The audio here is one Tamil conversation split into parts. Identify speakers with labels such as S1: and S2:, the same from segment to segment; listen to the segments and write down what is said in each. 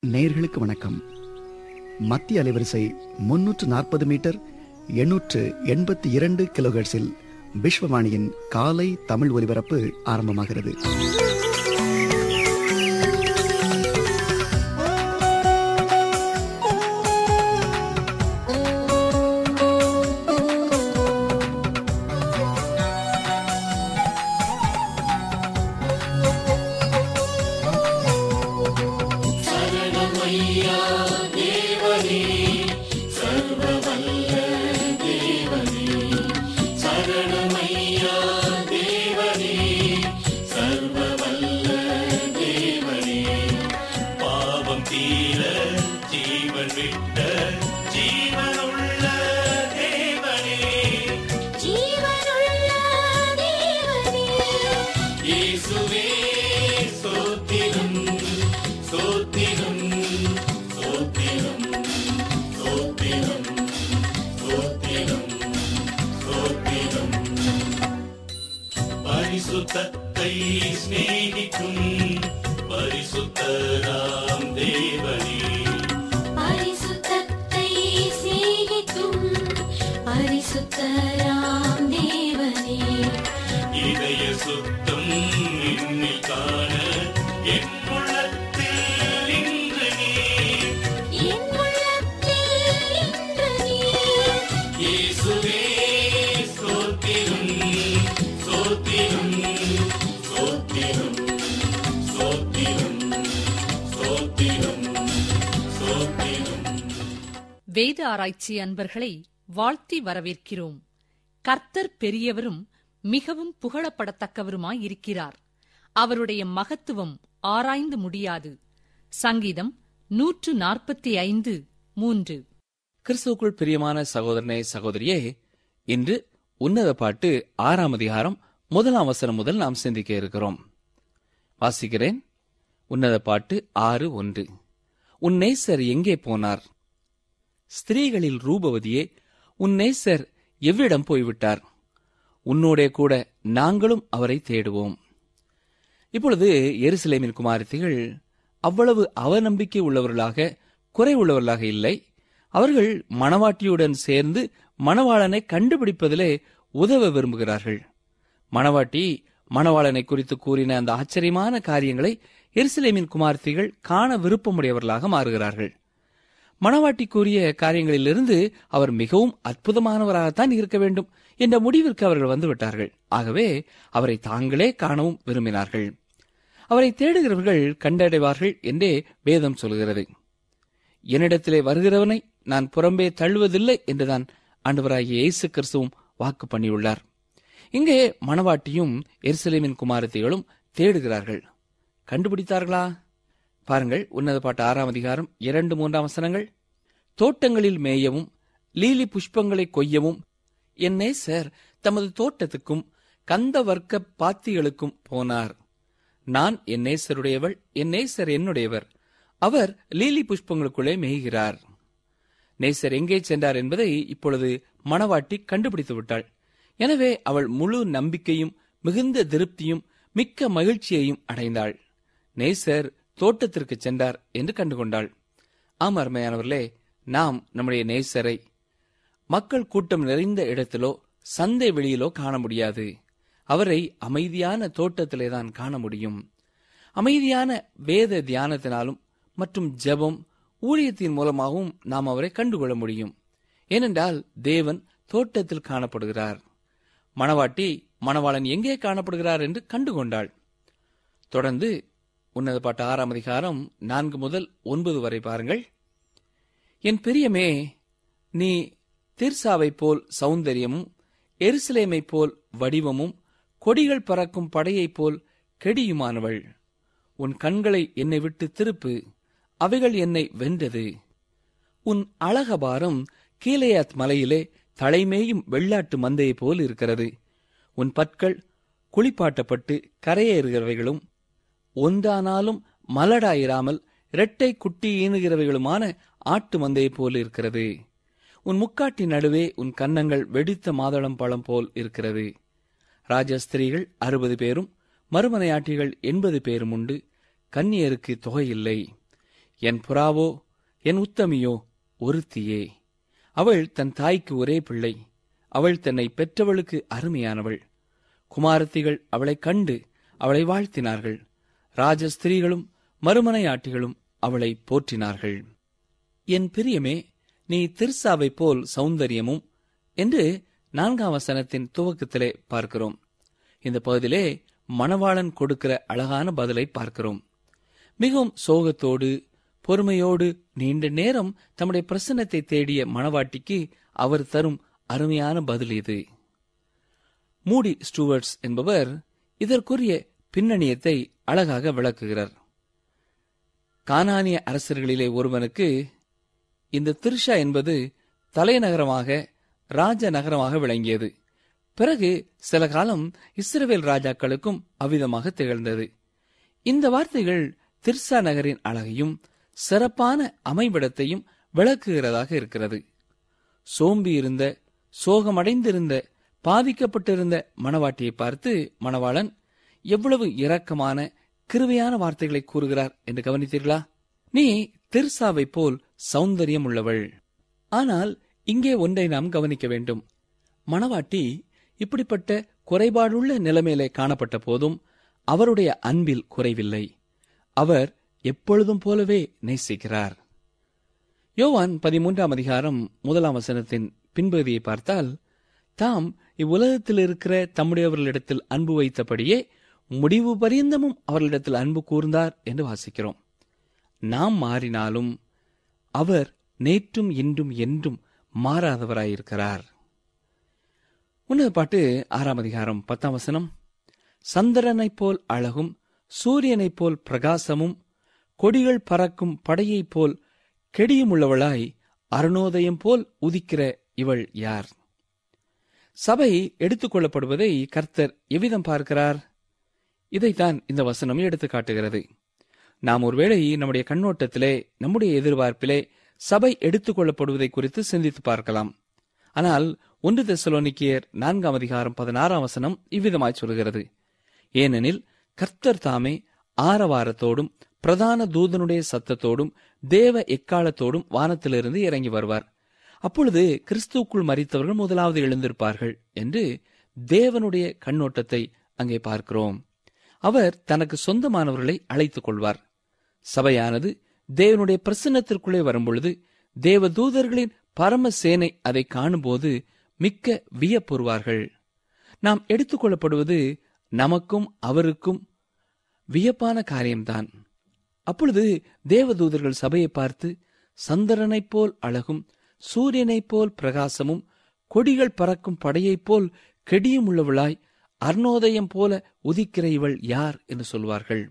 S1: நேயர்களுக்கு வணக்கம் மத்திய அலைவரிசை முன்னூற்று நாற்பது மீட்டர் எண்ணூற்று எண்பத்தி இரண்டு கிலோஹெர்ட்ஸில் விஸ்வவாணியின் காலை தமிழ் ஒலிபரப்பு ஆரம்பமாகிறது
S2: பாவம் தீர ஜீவன் விட்ட ஜீவனுள்ள தேவனே
S3: ஜீவனுள்ள தேவனே
S2: இயேசுவே சோத்திரம் சோத்திரம் சோத்திரம் சோத்திரம் சோத்திரம் சோத்திரம் பரிசுத்தத்தை சிநேகிக்கும் பரிசுத்தராம் தேவனே
S3: பரிசுத்தத்தை சிநேகிக்கும் பரிசுத்தராம் தேவனே
S2: இதய சுத்தம் என்னில் காண என் உள்ளத்தில் இன்று நீ
S3: என் உள்ளத்தில் இன்று நீர்
S2: இயேசுவே சோத்திரம் சோத்திரம் சோத்திரம் சோத்திரம் சோத்திரம் சோத்திரம்
S4: வேத ஆராய்ச்சி அன்பர்களை வாழ்த்தி வரவேற்கிறோம் கர்த்தர் பெரியவரும் மிகவும் புகழப்படத்தக்கவருமாயிருக்கிறார் அவருடைய மகத்துவம் ஆராய்ந்து முடியாது சங்கீதம் நூற்று நாற்பத்தி ஐந்து மூன்று
S5: கிறிஸ்துவுக்குள் பிரியமான சகோதரனே சகோதரியே இன்று உன்னத பாட்டு ஆறாம் அதிகாரம் முதலாம் வசனம் முதல் நாம் சிந்திக்க இருக்கிறோம் வாசிக்கிறேன் உன்னத பாட்டு ஆறு ஒன்று உன் நேசர் எங்கே போனார் ஸ்திரீகளில் ரூபவதியே உன் நேசர் எவ்விடம் போய்விட்டார் உன்னோடே கூட நாங்களும் அவரை தேடுவோம் இப்பொழுது எருசலேமின் குமாரத்திகள் அவ்வளவு அவநம்பிக்கை உள்ளவர்களாக குறை உள்ளவர்களாக இல்லை அவர்கள் மணவாட்டியுடன் சேர்ந்து மணவாளனை கண்டுபிடிப்பதிலே உதவ விரும்புகிறார்கள் மணவாட்டி மணவாளனை குறித்து கூறின அந்த ஆச்சரியமான காரியங்களை எருசலேமின் குமார்த்திகள் காண விருப்பமுடையவர்களாக மாறுகிறார்கள் மணவாட்டி கூறிய காரியங்களிலிருந்து அவர் மிகவும் அற்புதமானவராகத்தான் இருக்க வேண்டும் என்ற முடிவிற்கு அவர்கள் வந்துவிட்டார்கள் ஆகவே அவரை தாங்களே காணவும் விரும்பினார்கள் அவரை தேடுகிறவர்கள் கண்டடைவார்கள் என்றே வேதம் சொல்கிறது என்னிடத்திலே வருகிறவனை நான் புறம்பே தள்ளுவதில்லை என்றுதான் ஆண்டவராகிய இயேசு கிறிஸ்துவும் வாக்கு பண்ணியுள்ளார் இங்கே மணவாட்டியும் எருசலேமின் குமாரத்திகளும் தேடுகிறார்கள் கண்டுபிடித்தார்களா பாருங்கள் உன்னத பாட்டு ஆறாம் அதிகாரம் இரண்டு மூன்றாம் வசனங்கள் தோட்டங்களில் மேயவும் லீலி புஷ்பங்களை கொய்யவும் என் நேசர் தமது தோட்டத்துக்கும் கந்த வர்க்க பாத்திகளுக்கும் போனார் நான் என் நேசருடையவள் என் நேசர் என்னுடையவர் அவர் லீலி புஷ்பங்களுக்குள்ளே மேய்கிறார் நேசர் எங்கே சென்றார் என்பதை இப்பொழுது மணவாட்டி கண்டுபிடித்து விட்டாள் எனவே அவள் முழு நம்பிக்கையும் மிகுந்த திருப்தியும் மிக்க மகிழ்ச்சியையும் அடைந்தாள் நேசர் தோட்டத்திற்கு சென்றார் என்று கண்டுகொண்டாள் ஆம் அருமையானவர்களே நாம் நம்முடைய நேசரை மக்கள் கூட்டம் நிறைந்த இடத்திலோ சந்தை வெளியிலோ காண முடியாது அவரை அமைதியான தோட்டத்திலே தான் காண முடியும் அமைதியான வேத தியானத்தினாலும் மற்றும் ஜெபம் ஊழியத்தின் மூலமாகவும் நாம் அவரை கண்டுகொள்ள முடியும் ஏனென்றால் தேவன் தோட்டத்தில் காணப்படுகிறார் மணவாட்டி மணவாளன் எங்கே காணப்படுகிறார் என்று கண்டுகொண்டாள் தொடர்ந்து உன்னத பாட்டு ஆறாம் அதிகாரம் நான்கு முதல் ஒன்பது வரை பாருங்கள் என் பிரியமே நீ திர்சாவைப் போல் சௌந்தரியமும் எருசலேமைப் போல் வடிவமும் கொடிகள் பறக்கும் படையைப் போல் கெடியுமானவள் உன் கண்களை என்னை விட்டு திருப்பு அவைகள் என்னை வென்றது உன் அழகபாரம் கீலேயாத் மலையிலே தலைமேயும் வெள்ளாட்டு மந்தையைப் போல் இருக்கிறது உன் பற்கள் குளிப்பாட்டப்பட்டு கரையேறுகிறவைகளும் ஒன்றானாலும் மலடாயிராமல் இரட்டை குட்டி ஈனுகிறவைகளுமான ஆட்டு மந்தையைப் போல் இருக்கிறது உன் முக்காட்டின் நடுவே உன் கன்னங்கள் வெடித்த மாதளம் பழம் போல் இருக்கிறது ராஜஸ்திரீகள் அறுபது பேரும் மறுமனையாட்டிகள் எண்பது பேரும் உண்டு கன்னியருக்கு தொகையில்லை என் புறாவோ என் உத்தமியோ ஒருத்தியே அவள் தன் தாய்க்கு ஒரே பிள்ளை அவள் தன்னை பெற்றவளுக்கு அருமையானவள் குமாரத்திகள் அவளைக் கண்டு அவளை வாழ்த்தினார்கள் ராஜஸ்திரீகளும் மறுமனையாட்டிகளும் அவளை போற்றினார்கள் என் பிரியமே நீ திர்சாவைப் போல் சௌந்தரியமும் என்று நான்காம் வசனத்தின் துவக்கத்திலே பார்க்கிறோம் இந்த பகுதியிலே மணவாளன் கொடுக்கிற அழகான பதிலை பார்க்கிறோம் மிகவும் சோகத்தோடு பொறுமையோடு நீண்ட நேரம் தம்முடைய பிரசன்னத்தை தேடிய மணவாட்டிக்கு அவர் தரும் அருமையான பதில் இது மூடி ஸ்டூவர்ட்ஸ் என்பவர் இதற்குரிய பின்னணியத்தை அழகாக விளக்குகிறார் கானானிய அரசர்களிலே ஒருவனுக்கு இந்த திர்ஷா என்பது தலைநகரமாக ராஜ நகரமாக விளங்கியது பிறகு சில காலம் இஸ்ரவேல் ராஜாக்களுக்கும் அவ்விதமாக திகழ்ந்தது இந்த வார்த்தைகள் திர்சா நகரின் அழகையும் சிறப்பான அமைவிடத்தையும் விளக்குகிறதாக இருக்கிறது சோம்பி இருந்த சோகமடைந்திருந்த பாதிக்கப்பட்டிருந்த மணவாட்டியை பார்த்து மணவாளன் எவ்வளவு இரக்கமான கிருவையான வார்த்தைகளை கூறுகிறார் என்று கவனித்தீர்களா நீ திர்சாவைப் போல் சௌந்தரியம் உள்ளவள் ஆனால் இங்கே ஒன்றை நாம் கவனிக்க வேண்டும் மணவாட்டி இப்படிப்பட்ட குறைபாடுள்ள நிலைமையிலே காணப்பட்ட போதும் அவருடைய அன்பில் குறைவில்லை அவர் எப்பொழுதும் போலவே நேசிக்கிறார் யோவான் பதிமூன்றாம் அதிகாரம் முதலாம் வசனத்தின் பின்பகுதியை பார்த்தால் தாம் இவ்வுலகத்தில் இருக்கிற தம்முடையவர்களிடத்தில் அன்பு வைத்தபடியே முடிவு பரியந்தமும் அவர்களிடத்தில் அன்பு கூர்ந்தார் என்று வாசிக்கிறோம் நாம் மாறினாலும் அவர் நேற்றும் இன்றும் என்றும் மாறாதவராயிருக்கிறார் உன்னத பாட்டு ஆறாம் அதிகாரம் பத்தாம் வசனம் சந்திரனைப் போல் அழகும் சூரியனைப் போல் பிரகாசமும் கொடிகள் பறக்கும் படையைப் போல் கெடியும் உள்ளவளாய் அருணோதயம் போல் உதிக்கிற இவள் யார் சபை எடுத்துக்கொள்ளப்படுவதை கர்த்தர் எவ்விதம் பார்க்கிறார் இதைத்தான் இந்த வசனம் எடுத்து காட்டுகிறது நாம் ஒருவேளை நம்முடைய கண்ணோட்டத்திலே நம்முடைய எதிர்பார்ப்பிலே சபை எடுத்துக்கொள்ளப்படுவதை குறித்து சிந்தித்து பார்க்கலாம் ஆனால் ஒன்று தெசலோனிக்கியர் நான்காம் அதிகாரம் பதினாறாம் வசனம் இவ்விதமாய் சொல்கிறது ஏனெனில் கர்த்தர் தாமே ஆரவாரத்தோடும் பிரதான தூதனுடைய சத்தத்தோடும் தேவ எக்காலத்தோடும் வானத்திலிருந்து இறங்கி வருவார் அப்பொழுது கிறிஸ்துவுக்குள் மறித்தவர்கள் முதலாவது எழுந்திருப்பார்கள் என்று தேவனுடைய கண்ணோட்டத்தை அங்கே பார்க்கிறோம் அவர் தனக்கு சொந்தமானவர்களை அழைத்துக் கொள்வார் சபையானது தேவனுடைய பிரசன்னத்திற்குள்ளே வரும்பொழுது தேவ தூதர்களின் பரம சேனை அதை காணும்போது மிக்க வியப்புறுவார்கள் நாம் எடுத்துக்கொள்ளப்படுவது நமக்கும் அவருக்கும் வியப்பான காரியம்தான் அப்பொழுது தேவதூதர்கள் சபையை பார்த்து சந்திரனைப் போல் அழகும் சூரியனைப் போல் பிரகாசமும் கொடிகள் பறக்கும் படையைப் போல் கெடியும் உள்ளவளாய் அர்ணோதயம் போல உதிக்கிற இவள் யார் என்று சொல்வார்கள்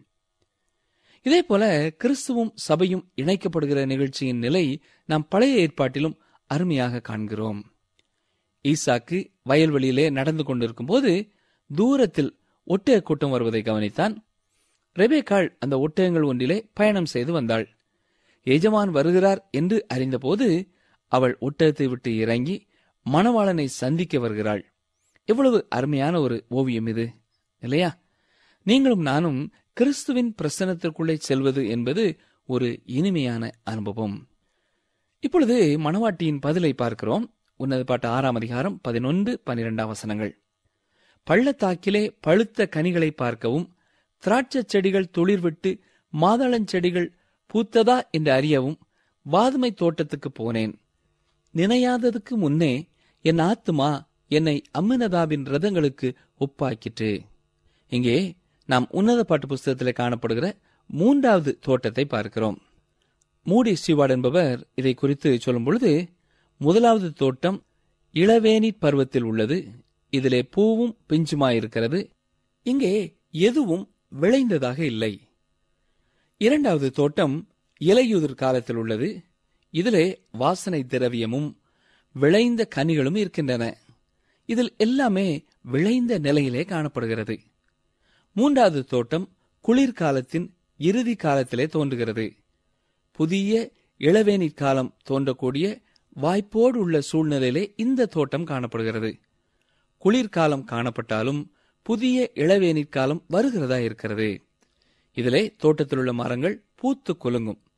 S5: இதே போல கிறிஸ்துவும் சபையும் இணைக்கப்படுகிற நிகழ்ச்சியின் நிலை நாம் பழைய ஏற்பாட்டிலும் அருமையாக காண்கிறோம் ஈசாக்கு வயல்வெளியிலே நடந்து கொண்டிருக்கும் போது தூரத்தில் ஒட்டக கூட்டம் வருவதை கவனித்தான் ரெபேக்காள் அந்த ஒட்டகங்கள் ஒன்றிலே பயணம் செய்து வந்தாள் எஜமான் வருகிறார் என்று அறிந்தபோது அவள் ஒட்டகத்தை விட்டு இறங்கி மணவாளனை சந்திக்க வருகிறாள் எவ்வளவு அருமையான ஒரு ஓவியம் இது இல்லையா நீங்களும் நானும் கிறிஸ்துவின் பிரசனத்திற்குள்ளே செல்வது என்பது ஒரு இனிமையான அனுபவம் இப்பொழுது மணவாட்டியின் பதிலை பார்க்கிறோம் உன்னத பாட்டு ஆறாம் அதிகாரம் பதினொன்று பனிரெண்டாம் வசனங்கள் பள்ளத்தாக்கிலே பழுத்த கனிகளை பார்க்கவும் திராட்சைச் செடிகள் துளிர்விட்டு மாதளஞ்செடிகள் பூத்ததா என்று அறியவும் வாதுமை தோட்டத்துக்கு போனேன் நினையாததுக்கு முன்னே என் ஆத்துமா என்னை அம்மினதாபின் ரதங்களுக்கு ஒப்பாக்கிற்று இங்கே நாம் உன்னத பாட்டு புஸ்தகத்தில் காணப்படுகிற மூன்றாவது தோட்டத்தை பார்க்கிறோம் மூடி ஸ்ரீவாட் என்பவர் இதை குறித்து சொல்லும் பொழுது முதலாவது தோட்டம் இளவேனி பருவத்தில் உள்ளது இதிலே பூவும் பிஞ்சுமாயிருக்கிறது இங்கே எதுவும் விளைந்ததாக இல்லை இரண்டாவது தோட்டம் இலையுதிர் காலத்தில் உள்ளது இதிலே வாசனை திரவியமும் விளைந்த கனிகளும் இருக்கின்றன இதில் எல்லாமே விளைந்த நிலையிலே காணப்படுகிறது மூன்றாவது தோட்டம் குளிர்காலத்தின் இறுதி காலத்திலே தோன்றுகிறது புதிய இளவேனிற் காலம் தோன்றக்கூடிய வாய்ப்போடு உள்ள சூழ்நிலையிலே இந்த தோட்டம் காணப்படுகிறது குளிர்காலம் காணப்பட்டாலும் புதிய இளவேனிற் காலம் வருகிறதா இருக்கிறது இதிலே தோட்டத்தில் உள்ள மரங்கள் பூத்து குலுங்கும்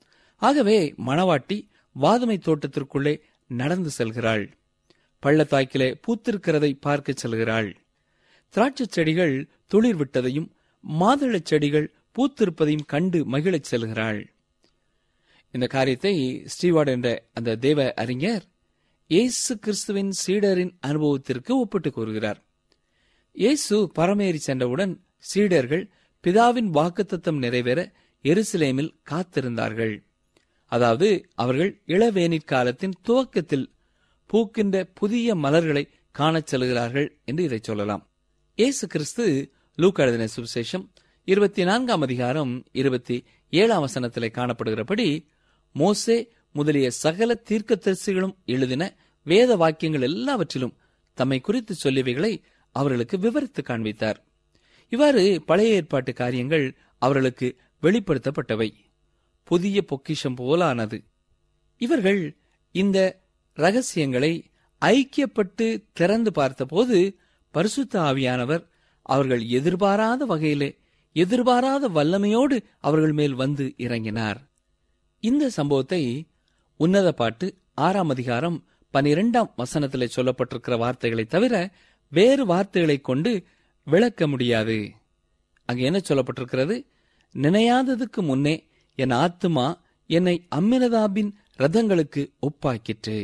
S5: ஆகவே மணவாட்டி வாதுமை தோட்டத்திற்குள்ளே நடந்து செல்கிறாள் பள்ளத்தாக்கிலே பூத்திருக்கிறதை பார்க்கச் செல்கிறாள் திராட்சைச் செடிகள் துளிர் விட்டதையும் மாதுளச் செடிகள் பூத்திருப்பதையும் கண்டு மகிழச் செல்கிறாள் இந்த காரியத்தை ஸ்ரீவார்ட் என்ற அந்த தேவ அறிஞர் இயேசு கிறிஸ்துவின் சீடரின் அனுபவத்திற்கு ஒப்பிட்டு கூறுகிறார் இயேசு பரமேறி சென்றவுடன் சீடர்கள் பிதாவின் வாக்குத்தத்தம் நிறைவேற எருசலேமில் காத்திருந்தார்கள் அதாவது அவர்கள் இளவேனிற் காலத்தின் துவக்கத்தில் பூக்கின்ற புதிய மலர்களை காணச் செல்கிறார்கள் என்று இதை சொல்லலாம் இயேசு கிறிஸ்து லூக்கா எழுதின சுவிசேஷம் இருபத்தி நான்காம் அதிகாரம் இருபத்தி ஏழாம் வசனத்திலே காணப்படுகிறபடி மோசே முதலிய சகல தீர்க்கதரிசிகளும் எழுதின வேத வாக்கியங்கள் எல்லாவற்றிலும் தம்மை குறித்து சொல்லியவைகளை அவர்களுக்கு விவரித்து காண்பித்தார் இவ்வாறு பழைய ஏற்பாட்டு காரியங்கள் அவர்களுக்கு வெளிப்படுத்தப்பட்டவை புதிய பொக்கிஷம் போலானது இவர்கள் இந்த ரகசியங்களை ஐக்கியப்பட்டு திறந்து பார்த்தபோது பரிசுத்த ஆவியானவர் அவர்கள் எதிர்பாராத வகையிலே எதிர்பாராத வல்லமையோடு அவர்கள் மேல் வந்து இறங்கினார் இந்த சம்பவத்தை உன்னத பாட்டு ஆறாம் அதிகாரம் பனிரெண்டாம் வசனத்திலே சொல்லப்பட்டிருக்கிற வார்த்தைகளை தவிர வேறு வார்த்தைகளை கொண்டு விளக்க முடியாது அங்கே என்ன சொல்லப்பட்டிருக்கிறது நினையாததுக்கு முன்னே என் ஆத்துமா என்னை அம்மினதாபின் ரதங்களுக்கு ஒப்பாக்கிற்று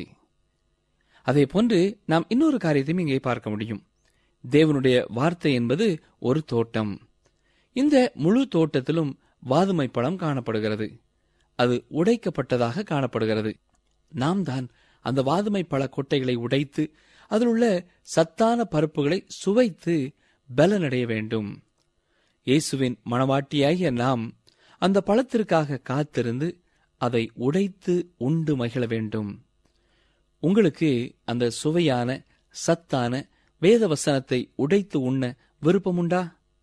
S5: அதே போன்று நாம் இன்னொரு காரியத்தையும் இங்கே பார்க்க முடியும் தேவனுடைய வார்த்தை என்பது ஒரு தோட்டம் இந்த முழு தோட்டத்திலும் வாதுமை பழம் காணப்படுகிறது அது உடைக்கப்பட்டதாக காணப்படுகிறது நாம் தான் அந்த வாதுமை பழ கொட்டைகளை உடைத்து அதில் உள்ள சத்தான பருப்புகளை சுவைத்து பலனடைய வேண்டும் இயேசுவின் மணவாட்டியாகிய நாம் அந்த பழத்திற்காக காத்திருந்து அதை உடைத்து உண்டு மகிழ வேண்டும் உங்களுக்கு அந்த சுவையான சத்தான வேத வசனத்தை உடைத்து உண்ண விருப்பமுண்டா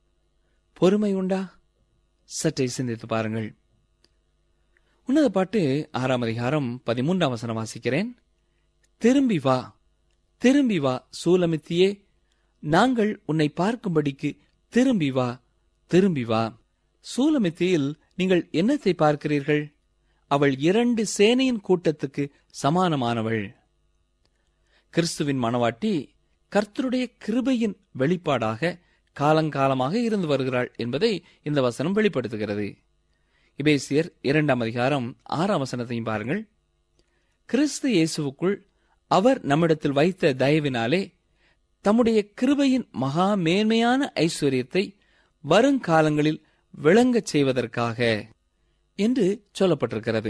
S5: பொறுமை உண்டா சற்றே சிந்தித்து பாருங்கள் உன்னத பாட்டு ஆறாம் அதிகாரம் பதிமூன்றாம் வசனம் வாசிக்கிறேன் திரும்பி வா திரும்பி வா சூலமித்தியே நாங்கள் உன்னை பார்க்கும்படிக்கு திரும்பி வா திரும்பி வா சூலமித்தியில் நீங்கள் என்னத்தை பார்க்கிறீர்கள் அவள் இரண்டு சேனையின் கூட்டத்துக்கு சமானமானவள் கிறிஸ்துவின் மணவாட்டி கர்த்தருடைய கிருபையின் வெளிப்பாடாக காலங்காலமாக இருந்து வருகிறாள் என்பதை இந்த வசனம் வெளிப்படுத்துகிறது இபேசியர் இரண்டாம் அதிகாரம் ஆறாம் வசனத்தையும் பாருங்கள் கிறிஸ்து இயேசுவுக்குள் அவர் நம்மிடத்தில் வைத்த தயவினாலே தம்முடைய கிருபையின் மகா மேன்மையான ஐஸ்வர்யத்தை வருங்காலங்களில் விளங்கச் செய்வதற்காக என்று சொல்லப்பட்டிருக்கிறது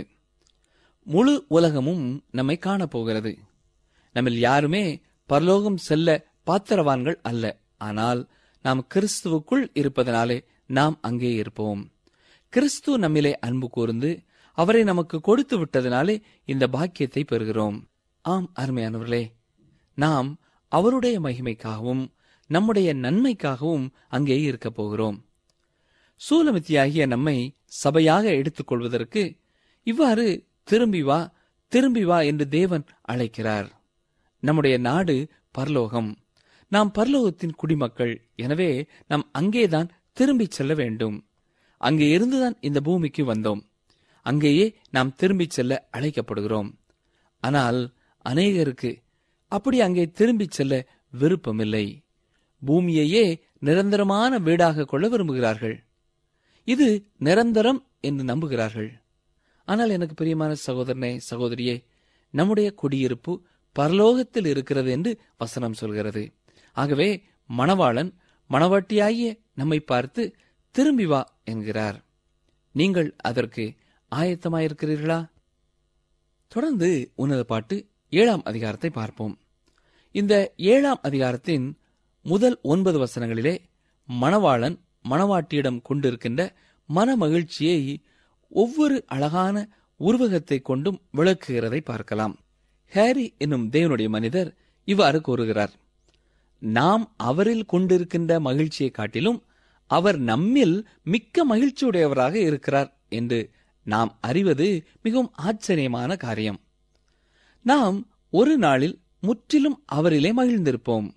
S5: முழு உலகமும் நம்மை காணப்போகிறது நம்மில் யாருமே பரலோகம் செல்ல பாத்திரவான்கள் அல்ல ஆனால் நாம் கிறிஸ்துவுக்குள் இருப்பதனாலே நாம் அங்கே இருப்போம் கிறிஸ்து நம்மிலே அன்பு கூர்ந்து அவரை நமக்கு கொடுத்து விட்டதனாலே இந்த பாக்கியத்தை பெறுகிறோம் ஆம் அருமையானவர்களே நாம் அவருடைய மகிமைக்காகவும் நம்முடைய நன்மைக்காகவும் அங்கே இருக்கப் போகிறோம் சூலமித்தியாகிய நம்மை சபையாக எடுத்துக்கொள்வதற்கு இவ்வாறு திரும்பி வா திரும்பி வா என்று தேவன் அழைக்கிறார் நம்முடைய நாடு பரலோகம் நாம் பரலோகத்தின் குடிமக்கள் எனவே நாம் அங்கேதான் திரும்பிச் செல்ல வேண்டும் அங்கே இருந்துதான் இந்த பூமிக்கு வந்தோம் அங்கேயே நாம் திரும்பிச் செல்ல அழைக்கப்படுகிறோம் ஆனால் அநேகருக்கு அப்படி அங்கே திரும்பிச் செல்ல விருப்பமில்லை பூமியையே நிரந்தரமான வீடாக கொள்ள விரும்புகிறார்கள் இது நிரந்தரம் என்று நம்புகிறார்கள் ஆனால் எனக்கு பிரியமான சகோதரனே சகோதரியே நம்முடைய குடியிருப்பு பரலோகத்தில் இருக்கிறது என்று வசனம் சொல்கிறது ஆகவே மணவாளன் மணவாட்டியாகிய நம்மை பார்த்து திரும்பி வா என்கிறார் நீங்கள் அதற்கு ஆயத்தமாயிருக்கிறீர்களா தொடர்ந்து உன்னத பாட்டு ஏழாம் அதிகாரத்தை பார்ப்போம் இந்த ஏழாம் அதிகாரத்தின் முதல் ஒன்பது வசனங்களிலே மணவாளன் மணவாட்டியிடம் கொண்டிருக்கின்ற மன மகிழ்ச்சியை ஒவ்வொரு அழகான உருவகத்தை கொண்டும் விளக்குகிறதை பார்க்கலாம் ஹேரி என்னும் தேவனுடைய மனிதர் இவ்வாறு கூறுகிறார் நாம் அவரில் கொண்டிருக்கின்ற மகிழ்ச்சியை காட்டிலும் அவர் நம்மில் மிக்க மகிழ்ச்சியுடையவராக இருக்கிறார் என்று நாம் அறிவது மிகவும் ஆச்சரியமான காரியம் நாம் ஒரு நாளில் முற்றிலும் அவரிலே மகிழ்ந்திருப்போம்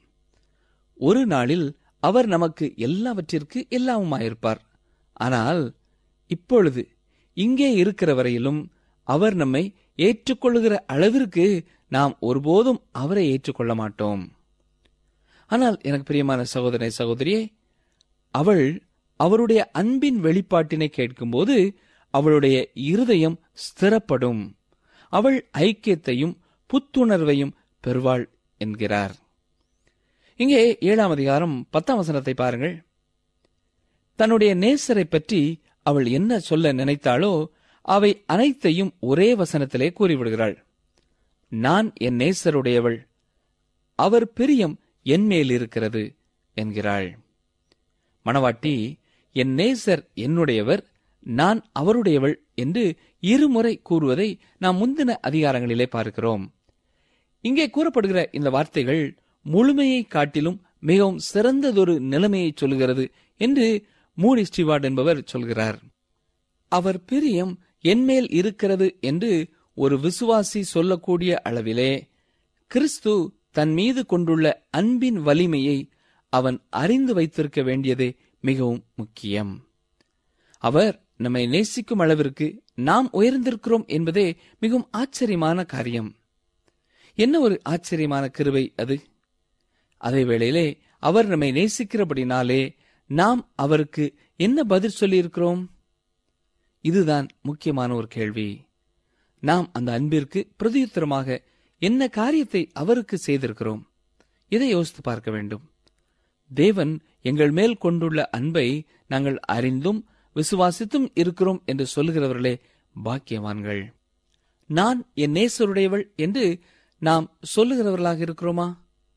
S5: ஒரு நாளில் அவர் நமக்கு எல்லாவற்றிற்கு எல்லாமுமாயிருப்பார் ஆனால் இப்பொழுது இங்கே இருக்கிற வரையிலும் அவர் நம்மை ஏற்றுக்கொள்ளுகிற அளவிற்கு நாம் ஒருபோதும் அவரை ஏற்றுக்கொள்ள மாட்டோம் ஆனால் எனக்கு பிரியமான சகோதரனை சகோதரியே அவள் அவருடைய அன்பின் வெளிப்பாட்டினை கேட்கும்போது அவளுடைய இருதயம் ஸ்திரப்படும் அவள் ஐக்கியத்தையும் புத்துணர்வையும் பெறுவாள் என்கிறார் இங்கே ஏழாம் அதிகாரம் பத்தாம் வசனத்தை பாருங்கள் தன்னுடைய நேசரை பற்றி அவள் என்ன சொல்ல நினைத்தாளோ அவை அனைத்தையும் ஒரே வசனத்திலே கூறிவிடுகிறாள் நான் என் நேசருடையவள் அவர் பிரியம் என்மேல் இருக்கிறது என்கிறாள் மணவாட்டி என் நேசர் என்னுடையவர் நான் அவருடையவள் என்று இருமுறை கூறுவதை நாம் முந்தின அதிகாரங்களிலே பார்க்கிறோம் இங்கே கூறப்படுகிற இந்த வார்த்தைகள் முழுமையை காட்டிலும் மிகவும் சிறந்ததொரு நிலைமையை சொல்கிறது என்று மூடி ஸ்டிவார்ட் என்பவர் சொல்கிறார் அவர் பிரியம் என்மேல் இருக்கிறது என்று ஒரு விசுவாசி சொல்லக்கூடிய அளவிலே கிறிஸ்து தன் மீது கொண்டுள்ள அன்பின் வலிமையை அவன் அறிந்து வைத்திருக்க வேண்டியது மிகவும் முக்கியம் அவர் நம்மை நேசிக்கும் அளவிற்கு நாம் உயர்ந்திருக்கிறோம் என்பதே மிகவும் ஆச்சரியமான காரியம் என்ன ஒரு ஆச்சரியமான கிருபை அது அதே வேளையிலே அவர் நம்மை நேசிக்கிறபடினாலே நாம் அவருக்கு என்ன பதில் சொல்லியிருக்கிறோம் இதுதான் முக்கியமான ஒரு கேள்வி நாம் அந்த அன்பிற்கு பிரதியுத்தரமாக என்ன காரியத்தை அவருக்கு செய்திருக்கிறோம் இதை யோசித்து பார்க்க வேண்டும் தேவன் எங்கள் மேல் கொண்டுள்ள அன்பை நாங்கள் அறிந்தும் விசுவாசித்தும் இருக்கிறோம் என்று சொல்லுகிறவர்களே பாக்கியவான்கள் நான் என் நேசருடையவள் என்று நாம் சொல்லுகிறவர்களாக இருக்கிறோமா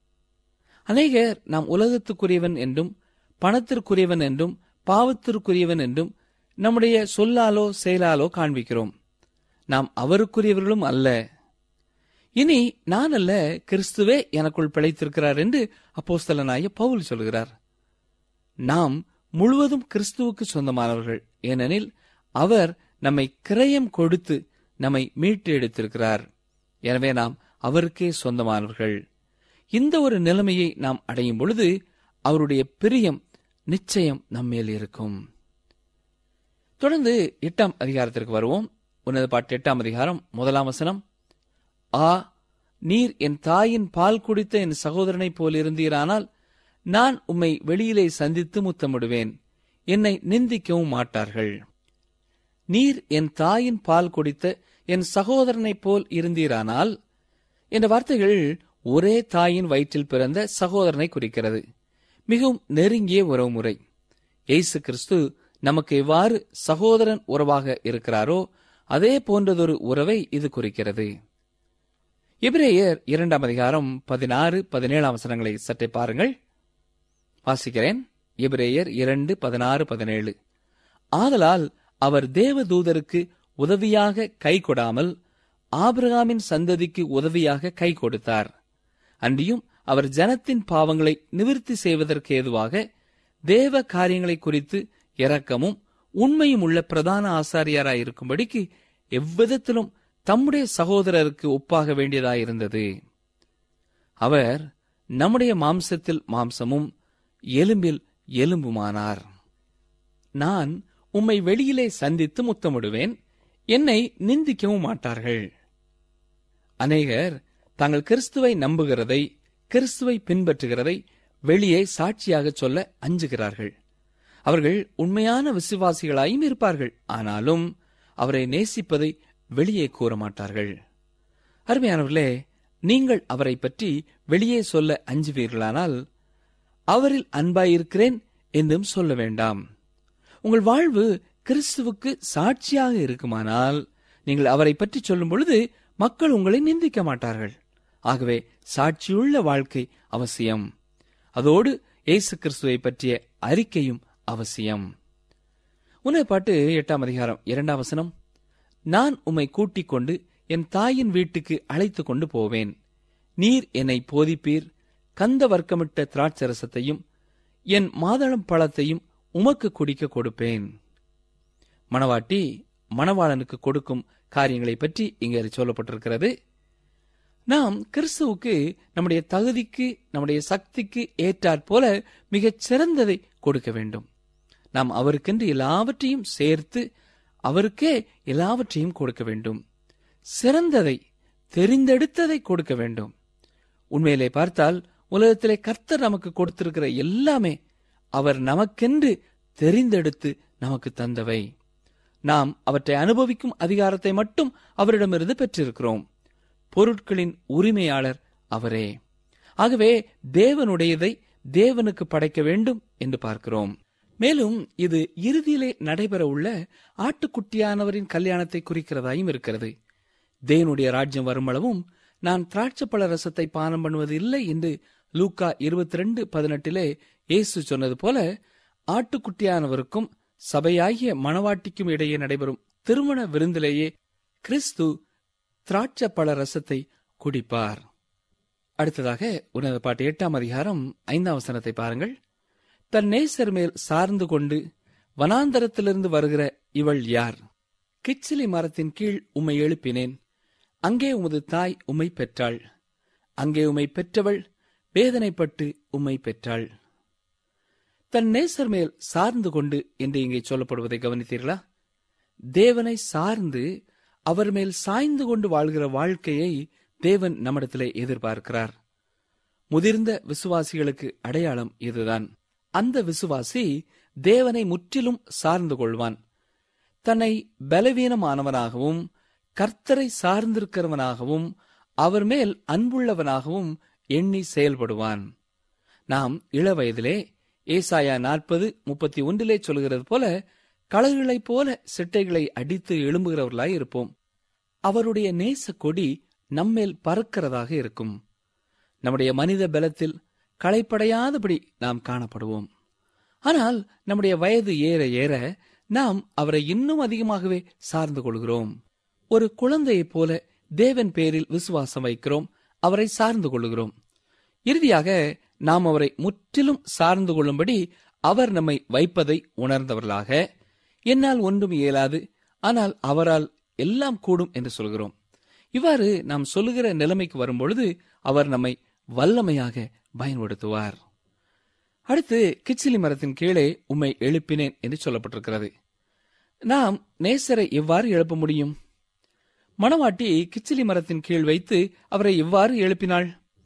S5: அநேகர் நாம் உலகத்துக்குரியவன் என்றும் பணத்திற்குரியவன் என்றும் பாவத்திற்குரியவன் என்றும் நம்முடைய சொல்லாலோ செயலாலோ காண்பிக்கிறோம் நாம் அவருக்குரியவர்களும் அல்ல இனி நான் அல்ல கிறிஸ்துவே எனக்குள் பிழைத்திருக்கிறார் என்று அப்போஸ்தலனாய பவுல் சொல்கிறார் நாம் முழுவதும் கிறிஸ்துவுக்கு சொந்தமானவர்கள் ஏனெனில் அவர் நம்மை கிரயம் கொடுத்து நம்மை மீட்டு எடுத்திருக்கிறார் எனவே நாம் அவருக்கே சொந்தமானவர்கள் இந்த ஒரு நிலைமையை நாம் அடையும் பொழுது அவருடைய பிரியம் நிச்சயம் நம்மேல் இருக்கும் தொடர்ந்து எட்டாம் அதிகாரத்திற்கு வருவோம் உன்னத பாட்டு எட்டாம் அதிகாரம் முதலாம் வசனம் ஆ நீர் என் தாயின் பால் குடித்த என் சகோதரனைப் போல் இருந்தீரானால் நான் உம்மை வெளியிலே சந்தித்து முத்தமிடுவேன் என்னை நிந்திக்கவும் மாட்டார்கள் நீர் என் தாயின் பால் குடித்த என் சகோதரனைப் போல் இருந்தீரானால் என்ற வார்த்தைகள் ஒரே தாயின் வயிற்றில் பிறந்த சகோதரனை குறிக்கிறது மிகவும் நெருங்கிய உறவுமுறை இயேசு கிறிஸ்து நமக்கு எவ்வாறு சகோதரன் உறவாக இருக்கிறாரோ அதே போன்றதொரு உறவை இது குறிக்கிறது எபிரேயர் இரண்டாம் அதிகாரம் பதினாறு பதினேழாம் வசனங்களை சற்றே பாருங்கள் வாசிக்கிறேன் எபிரேயர் இரண்டு பதினாறு பதினேழு ஆதலால் அவர் தேவதூதருக்கு உதவியாக கை கொடாமல் ஆபிரகாமின் சந்ததிக்கு உதவியாக கை கொடுத்தார் அன்றியும் அவர் ஜனத்தின் பாவங்களை நிவிர்த்தி செய்வதற்கு ஏதுவாக தேவ காரியங்களை குறித்து இரக்கமும் உண்மையும் உள்ள பிரதான ஆசாரியாராயிருக்கும்படிக்கு எவ்விதத்திலும் தம்முடைய சகோதரருக்கு ஒப்பாக வேண்டியதாயிருந்தது அவர் நம்முடைய மாம்சத்தில் மாம்சமும் எலும்பில் எலும்புமானார் நான் உம்மை வெளியிலே சந்தித்து முத்தமிடுவேன் என்னை நிந்திக்கவும் மாட்டார்கள் அநேகர் தாங்கள் கிறிஸ்துவை நம்புகிறதை கிறிஸ்துவை பின்பற்றுகிறதை வெளியே சாட்சியாக சொல்ல அஞ்சுகிறார்கள் அவர்கள் உண்மையான விசுவாசிகளாயும் இருப்பார்கள் ஆனாலும் அவரை நேசிப்பதை வெளியே கூற மாட்டார்கள் அருமையானவர்களே நீங்கள் அவரை பற்றி வெளியே சொல்ல அஞ்சுவீர்களானால் அவரில் அன்பாயிருக்கிறேன் என்றும் சொல்ல வேண்டாம் உங்கள் வாழ்வு கிறிஸ்துவுக்கு சாட்சியாக இருக்குமானால் நீங்கள் அவரை பற்றி சொல்லும் பொழுது மக்கள் உங்களை நிந்திக்க மாட்டார்கள் ஆகவே சாட்சியுள்ள வாழ்க்கை அவசியம் அதோடு இயேசு கிறிஸ்துவை பற்றிய அறிக்கையும் அவசியம் உன்னை பாட்டு எட்டாம் அதிகாரம் இரண்டாம் வசனம் நான் உம்மை கூட்டிக் கொண்டு என் தாயின் வீட்டுக்கு அழைத்து கொண்டு போவேன் நீர் என்னை போதிப்பீர் கந்த வர்க்கமிட்ட திராட்சரசத்தையும் என் மாதளம் பழத்தையும் உமக்கு குடிக்க கொடுப்பேன் மணவாட்டி மணவாளனுக்கு கொடுக்கும் காரியங்களை பற்றி இங்கே சொல்லப்பட்டிருக்கிறது நாம் கிறிஸ்துவுக்கு நம்முடைய தகுதிக்கு நம்முடைய சக்திக்கு ஏற்றாற் போல மிகச் சிறந்ததை கொடுக்க வேண்டும் நாம் அவருக்கென்று எல்லாவற்றையும் சேர்த்து அவருக்கே எல்லாவற்றையும் கொடுக்க வேண்டும் சிறந்ததை தெரிந்தெடுத்ததை கொடுக்க வேண்டும் உண்மையிலே பார்த்தால் உலகத்திலே கர்த்தர் நமக்கு கொடுத்திருக்கிற எல்லாமே அவர் நமக்கென்று தெரிந்தெடுத்து நமக்கு தந்தவை நாம் அவற்றை அனுபவிக்கும் அதிகாரத்தை மட்டும் அவரிடமிருந்து பெற்றிருக்கிறோம் பொருட்களின் உரிமையாளர் அவரே ஆகவே தேவனுடையதை தேவனுக்கு படைக்க வேண்டும் என்று பார்க்கிறோம் மேலும் இது இறுதியிலே நடைபெற உள்ள ஆட்டுக்குட்டியானவரின் கல்யாணத்தை குறிக்கிறதாயும் இருக்கிறது தேவனுடைய ராஜ்யம் வருமளவும் நான் திராட்சப்பழ ரசத்தை பானம் பண்ணுவது இல்லை என்று லூக்கா இருபத்தி ரெண்டு பதினெட்டிலே இயேசு சொன்னது போல ஆட்டுக்குட்டியானவருக்கும் சபையாகிய மணவாட்டிக்கும் இடையே நடைபெறும் திருமண விருந்திலேயே கிறிஸ்து திராட்சப்பழ ரசத்தை குடிப்பார் அடுத்ததாக உன்னத பாட்டு எட்டாம் அதிகாரம் ஐந்தாம் வசனத்தை பாருங்கள் தன் நேசர் மேல் சார்ந்து கொண்டு வனாந்தரத்திலிருந்து வருகிற இவள் யார் கிச்சிலி மரத்தின் கீழ் உம்மை எழுப்பினேன் அங்கே உமது தாய் உம்மை பெற்றாள் அங்கே உம்மை பெற்றவள் வேதனைப்பட்டு உம்மை பெற்றாள் தன் நேசர் மேல் சார்ந்து கொண்டு என்று இங்கே சொல்லப்படுவதை கவனித்தீர்களா தேவனை சார்ந்து அவர் மேல் சாய்ந்து கொண்டு வாழ்கிற வாழ்க்கையை தேவன் நம்மிடத்திலே எதிர்பார்க்கிறார் முதிர்ந்த விசுவாசிகளுக்கு அடையாளம் இதுதான் அந்த விசுவாசி தேவனை முற்றிலும் சார்ந்து கொள்வான் தன்னை பலவீனமானவனாகவும் கர்த்தரை சார்ந்திருக்கிறவனாகவும் அவர் மேல் அன்புள்ளவனாகவும் எண்ணி செயல்படுவான் நாம் இளவயதிலே ஏசாயா நாற்பது முப்பத்தி ஒன்றிலே சொல்கிறது போல கழல்களைப் போல சிட்டைகளை அடித்து எழும்புகிறவர்களாய் இருப்போம் அவருடைய நேச கொடி நம்மேல் பறக்கிறதாக இருக்கும் நம்முடைய மனித பலத்தில் களைப்படையாதபடி நாம் காணப்படுவோம் ஆனால் நம்முடைய வயது ஏற ஏற நாம் அவரை இன்னும் அதிகமாகவே சார்ந்து கொள்கிறோம் ஒரு குழந்தையைப் போல தேவன் பேரில் விசுவாசம் வைக்கிறோம் அவரை சார்ந்து கொள்கிறோம் இறுதியாக நாம் அவரை முற்றிலும் சார்ந்து கொள்ளும்படி அவர் நம்மை வைப்பதை உணர்ந்தவர்களாக என்னால் ஒன்றும் இயலாது ஆனால் அவரால் எல்லாம் கூடும் என்று சொல்கிறோம் இவ்வாறு நாம் சொல்லுகிற நிலைமைக்கு வரும்பொழுது அவர் நம்மை வல்லமையாக பயன்படுத்துவார் அடுத்து கிச்சிலி மரத்தின் கீழே உம்மை எழுப்பினேன் என்று சொல்லப்பட்டிருக்கிறது நாம் நேசரை எவ்வாறு எழுப்ப முடியும் மணவாட்டி கிச்சிலி மரத்தின் கீழ் வைத்து அவரை எவ்வாறு எழுப்பினாள்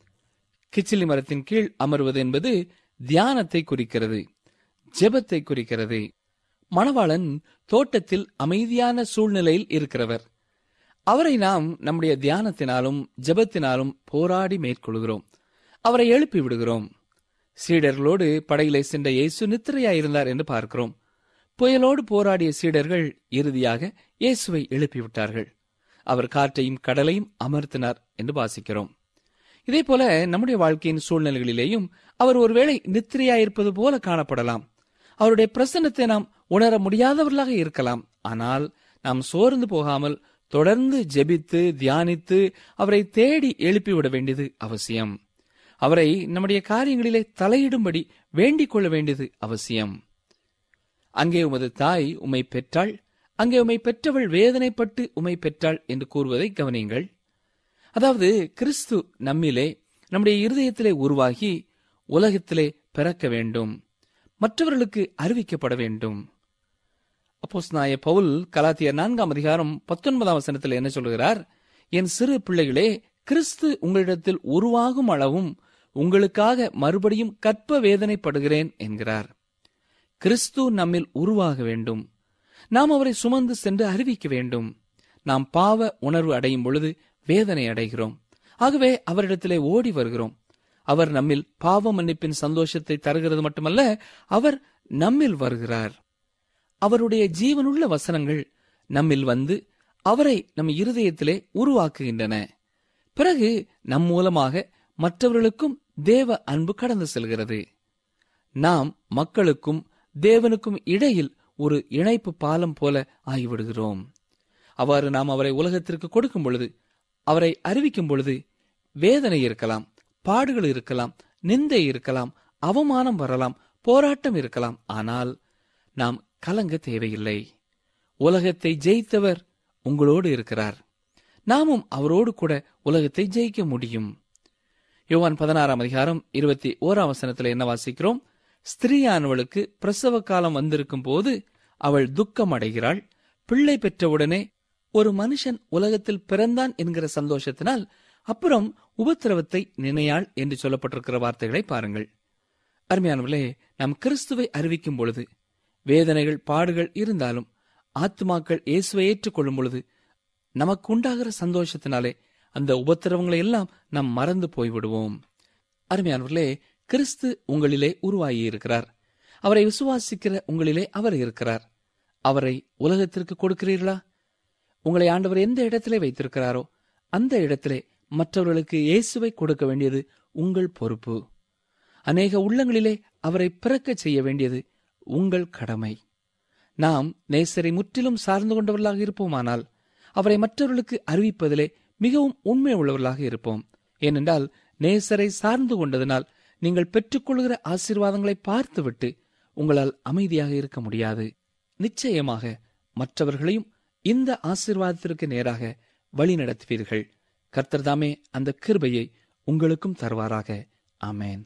S5: கிச்சிலி மரத்தின் கீழ் அமர்வது என்பது தியானத்தை குறிக்கிறது ஜெபத்தை குறிக்கிறது மணவாளன் தோட்டத்தில் அமைதியான சூழ்நிலையில் இருக்கிறவர் அவரை நாம் நம்முடைய தியானத்தினாலும் ஜெபத்தினாலும் போராடி மேற்கொள்கிறோம் அவரை எழுப்பி விடுகிறோம் சீடர்களோடு படகிலே சென்ற இயேசு நித்திரையாயிருந்தார் என்று பார்க்கிறோம் புயலோடு போராடிய சீடர்கள் இறுதியாக இயேசுவை எழுப்பிவிட்டார்கள் அவர் காற்றையும் கடலையும் அமர்த்தினார் என்று வாசிக்கிறோம் இதே போல நம்முடைய வாழ்க்கையின் சூழ்நிலைகளிலேயும் அவர் ஒருவேளை நித்திரையாயிருப்பது போல காணப்படலாம் அவருடைய பிரசன்னத்தை நாம் உணர முடியாதவர்களாக இருக்கலாம் ஆனால் நாம் சோர்ந்து போகாமல் தொடர்ந்து ஜெபித்து தியானித்து அவரை தேடி எழுப்பிவிட வேண்டியது அவசியம் அவரை நம்முடைய காரியங்களிலே தலையிடும்படி வேண்டிக் கொள்ள வேண்டியது அவசியம் அங்கே உமது தாய் உம்மை பெற்றாள் அங்கே உம்மை பெற்றவள் வேதனைப்பட்டு உம்மை பெற்றாள் என்று கூறுவதை கவனியுங்கள் அதாவது கிறிஸ்து நம்மிலே நம்முடைய இருதயத்திலே உருவாகி உலகத்திலே பிறக்க வேண்டும் மற்றவர்களுக்கு அறிவிக்கப்பட வேண்டும் அப்போஸ் நாய பவுல் கலாத்தியர் நான்காம் அதிகாரம் பத்தொன்பதாம் வசனத்தில் என்ன சொல்கிறார் என் சிறு பிள்ளைகளே கிறிஸ்து உங்களிடத்தில் உருவாகும் அளவும் உங்களுக்காக மறுபடியும் கற்ப வேதனைப்படுகிறேன் என்கிறார் கிறிஸ்து நம்மில் உருவாக வேண்டும் நாம் அவரை சுமந்து சென்று அறிவிக்க வேண்டும் நாம் பாவ உணர்வு அடையும் பொழுது வேதனை அடைகிறோம் ஆகவே அவரிடத்திலே ஓடி வருகிறோம் அவர் நம்மில் பாவ மன்னிப்பின் சந்தோஷத்தை தருகிறது மட்டுமல்ல அவர் நம்மில் வருகிறார் அவருடைய ஜீவனுள்ள வசனங்கள் நம்மில் வந்து அவரை நம் இருதயத்திலே உருவாக்குகின்றன பிறகு நம் மூலமாக மற்றவர்களுக்கும் தேவ அன்பு கடந்து செல்கிறது நாம் மக்களுக்கும் தேவனுக்கும் இடையில் ஒரு இணைப்பு பாலம் போல ஆகிவிடுகிறோம் அவ்வாறு நாம் அவரை உலகத்திற்கு கொடுக்கும் பொழுது அவரை அறிவிக்கும் பொழுது வேதனை இருக்கலாம் பாடுகள் இருக்கலாம் நிந்தை இருக்கலாம் அவமானம் வரலாம் போராட்டம் இருக்கலாம் ஆனால் நாம் கலங்க தேவையில்லை உலகத்தை ஜெயித்தவர் உங்களோடு இருக்கிறார் நாமும் அவரோடு கூட உலகத்தை ஜெயிக்க முடியும் யோவான் பதினாறாம் அதிகாரம் இருபத்தி ஓராம் வசனத்தில் என்ன வாசிக்கிறோம் ஸ்திரீயானவளுக்கு பிரசவ காலம் வந்திருக்கும் போது அவள் துக்கம் அடைகிறாள் பிள்ளை பெற்றவுடனே ஒரு மனுஷன் உலகத்தில் பிறந்தான் என்கிற சந்தோஷத்தினால் அப்புறம் உபத்திரவத்தை நினையாள் என்று சொல்லப்பட்டிருக்கிற வார்த்தைகளை பாருங்கள் அருமையானவர்களே நாம் கிறிஸ்துவை அறிவிக்கும் பொழுது வேதனைகள் பாடுகள் இருந்தாலும் ஆத்துமாக்கள் இயேசுவை ஏற்றுக்கொள்ளும் பொழுது நமக்கு உண்டாகிற சந்தோஷத்தினாலே அந்த உபத்திரவங்களை எல்லாம் நாம் மறந்து போய்விடுவோம் அருமையானவர்களே கிறிஸ்து உங்களிலே உருவாகி இருக்கிறார் அவரை விசுவாசிக்கிற உங்களிலே அவர் இருக்கிறார் அவரை உலகத்திற்கு கொடுக்கிறீர்களா உங்களை ஆண்டவர் எந்த இடத்திலே வைத்திருக்கிறாரோ அந்த இடத்திலே மற்றவர்களுக்கு இயேசுவை கொடுக்க வேண்டியது உங்கள் பொறுப்பு அநேக உள்ளங்களிலே அவரை பிறக்கச் செய்ய வேண்டியது உங்கள் கடமை நாம் நேசரை முற்றிலும் சார்ந்து கொண்டவர்களாக இருப்போமானால் அவரை மற்றவர்களுக்கு அறிவிப்பதிலே மிகவும் உண்மை உள்ளவர்களாக இருப்போம் ஏனென்றால் நேசரை சார்ந்து கொண்டதனால் நீங்கள் பெற்றுக்கொள்கிற ஆசீர்வாதங்களை பார்த்துவிட்டு உங்களால் அமைதியாக இருக்க முடியாது நிச்சயமாக மற்றவர்களையும் இந்த ஆசீர்வாதத்திற்கு நேராக வழி நடத்துவீர்கள் கர்த்தர்தாமே அந்த கிருபையை உங்களுக்கும் தருவாராக ஆமேன்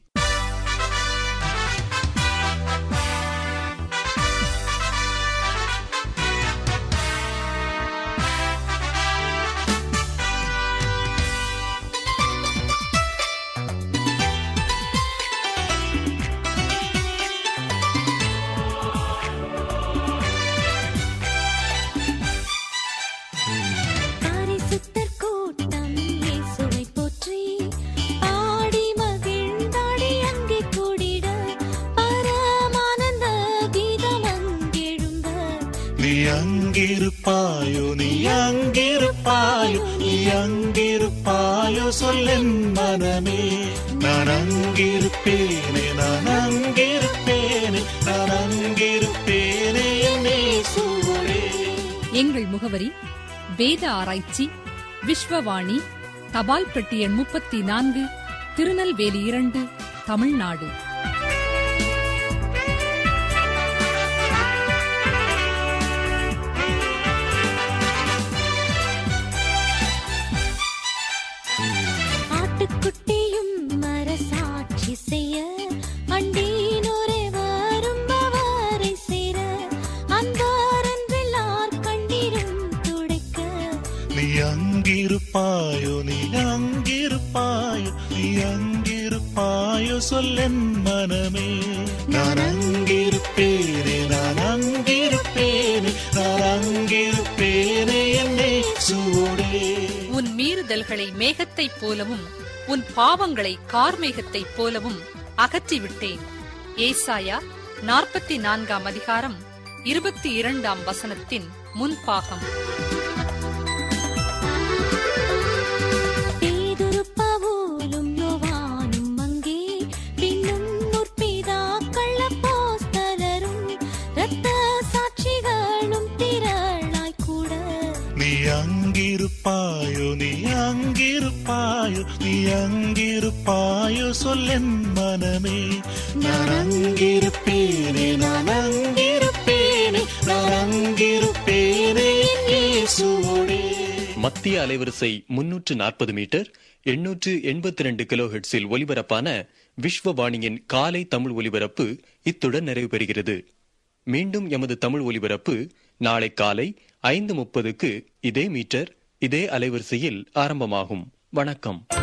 S3: பரிசுத்தர் கூட்டம் இயேசுவை போற்றி பாடி மகிழ்ந்தாடி அங்கே கூடிட பரமானந்த கீதம் அங்கெழும்ப
S2: நீ அங்கிருப்பாயோ நீ அங்கிருப்பாயோ நீ அங்கிருப்பாயோ சொல்லென் மனமே நான் அங்கிருப்பேனே நான் அங்கிருப்பேனே நான் அங்கிருப்பேனே என்னே சூழலே
S4: எங்கள் முகவரி வேத ஆராய்ச்சி விஸ்வவாணி தபால் பெட்டி எண் முப்பத்தி நான்கு திருநெல்வேலி இரண்டு தமிழ்நாடு
S3: ஆட்டுக்குட்டியும் மரசாட்சி செய்ய அண்டீனோரே வரும் அவரை சேர அன்பாரன்றெல்லார் கண்ணீரும் துடைக்க
S2: நீ அங்கிருப்பாயோ நீ அங்கிருப்பாயோ நீ அங்கிருப்பாயோ சொல்லென் மனமே நான் அங்கிருப்பேனே நான் அங்கிருப்பேனே நான் அங்கிருப்பேனே என்னே சூடே
S4: உன் மீறுதல்களை மேகத்தைப் போலவும் உன் பாவங்களை கார்மேகத்தைப் போலவும் அகற்றிவிட்டேன் ஏசாயா நாற்பத்தி நான்காம் அதிகாரம் இருபத்தி இரண்டாம் வசனத்தின் முன்பாகம்
S3: பேதுரு பவுலும் யோவானும் அங்கே பின்னும் முற்பிதாக்கள் அப்போஸ்தலரும் இரத்த சாட்சிகளும் திரளாய் கூட
S2: நீ அங்கிருப்பாயோ நீ அங்கிருப்பாயோ நீ அங்கிருப்பாயோ சொல்லென் மனமே நான் அங்கிருப்பேனே நான் அங்கிருப்பேனே நான் அங்கிருப்பேனே என் இயேசுவோடே
S6: மத்திய அலைவரிசை முன்னூற்று நாற்பது மீட்டர் எண்ணூற்று எண்பத்தி ரெண்டு கிலோஹெட்ஸில் ஒலிபரப்பான விஸ்வவாணியின் காலை தமிழ் ஒலிபரப்பு இத்துடன் நிறைவு பெறுகிறது மீண்டும் எமது தமிழ் ஒலிபரப்பு நாளை காலை ஐந்து முப்பதுக்கு இதே மீட்டர் இதே அலைவரிசையில் ஆரம்பமாகும் வணக்கம்